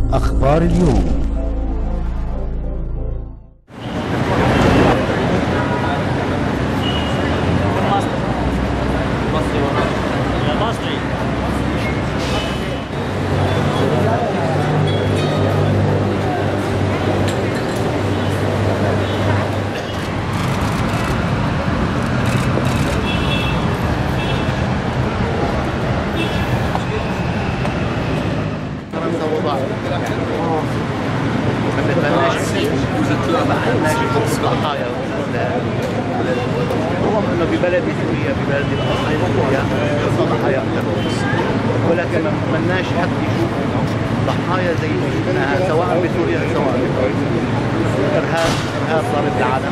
أخبار اليوم فرنسا وضع ما بتمناش بتمناش خمس ضحايا رغم انه ببلد سوريا ببلد سوريا ضحايا اكثر ولكن ما بتمناش حد يشوف ضحايا زي ما شفناها سواء بسوريا سواء بفرنسا ارهاب ارهاب ضارب العالم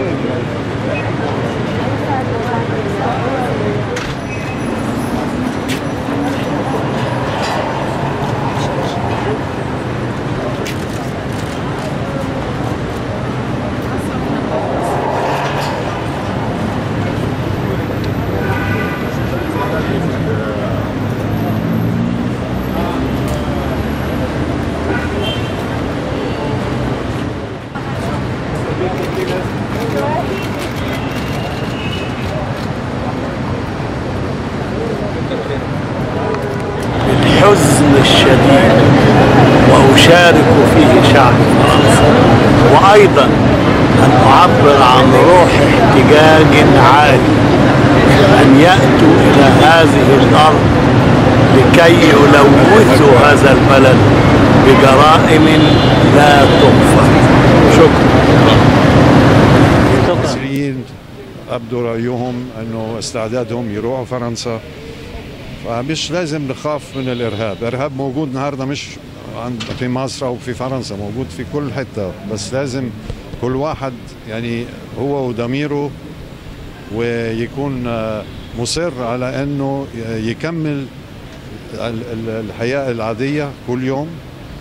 الحزن الشديد وأشارك فيه شعب فرنسا وأيضا أن أعبر عن روح احتجاج عالي أن يأتوا إلى هذه الأرض لكي يلوثوا هذا البلد بجرائم لا تغفر شكرا المصريين ابدوا رايهم انه استعدادهم يروحوا فرنسا فمش لازم نخاف من الارهاب، الارهاب موجود النهارده مش عند في مصر او في فرنسا موجود في كل حته بس لازم كل واحد يعني هو وضميره ويكون آه، مصر على انه يكمل ال- ال- الحياه العاديه كل يوم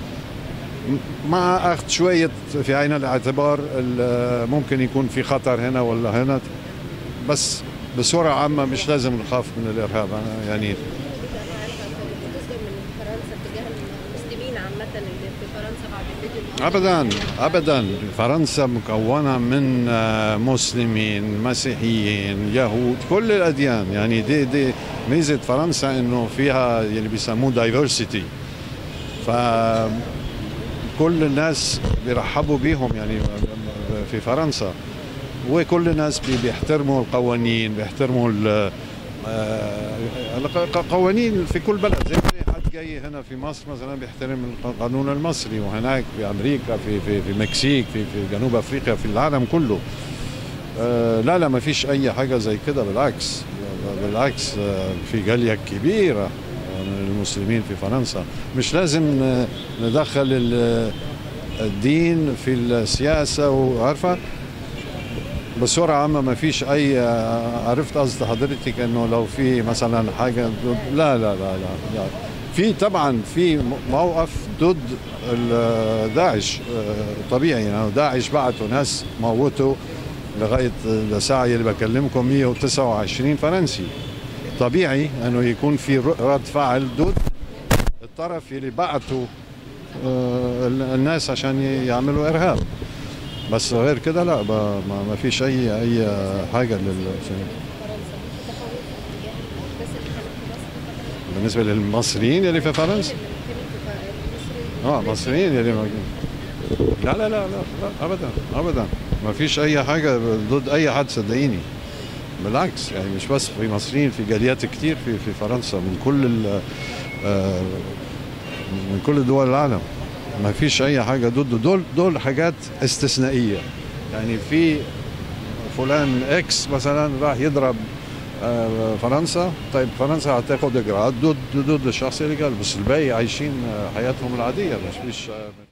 مع اخذ شويه في عين الاعتبار ال- ممكن يكون في خطر هنا ولا هنا بس بصوره عامه مش لازم نخاف من الارهاب أنا يعني تصدر من فرنسا تجاه المسلمين عامة اللي في فرنسا بعد الفيديو اللي ابدا ابدا فرنسا مكونه من آه، مسلمين مسيحيين يهود كل الاديان يعني دي دي ميزه فرنسا انه فيها اللي بيسموه دايفرسيتي ف كل الناس بيرحبوا بيهم يعني في فرنسا وكل الناس بي- بيحترموا القوانين بيحترموا ال- آه، الق- القوانين في كل بلد زي ما أي حد جاي هنا في مصر مثلا بيحترم القانون المصري وهناك في امريكا في في في المكسيك في في جنوب افريقيا في العالم كله آه، لا لا ما فيش اي حاجه زي كده بالعكس بالعكس آه، في جاليه كبيره من المسلمين في فرنسا مش لازم ن- ندخل ال- الدين في السياسه وعارفه بصورة عامة ما فيش أي عرفت قصد حضرتك إنه لو في مثلا حاجة ضد لا لا لا لا, لا. في طبعا في موقف ضد ال- داعش آه، طبيعي يعني داعش بعتوا ناس موتوا لغاية الساعة اللي بكلمكم 129 فرنسي طبيعي انه يكون في رد فعل ضد الطرف اللي بعتوا آه، الناس عشان يعملوا ارهاب بس غير كده لا ب- ما ما فيش اي اي حاجه لل بالنسبه للمصريين اللي في فرنسا اه مصريين اللي موجودين لا لا لا لا, لا ابدا ابدا ما فيش اي حاجه ضد اي حد صدقيني بالعكس يعني مش بس في مصريين في جاليات كتير في في فرنسا من كل ال- آه، من كل دول العالم ما فيش اي حاجه ضده دول دول حاجات استثنائيه يعني في فلان اكس مثلا راح يضرب آه، فرنسا طيب فرنسا هتاخد اجراءات ضد ضد الشخص اللي قال بس الباقي عايشين آه، حياتهم العاديه مش مش آه،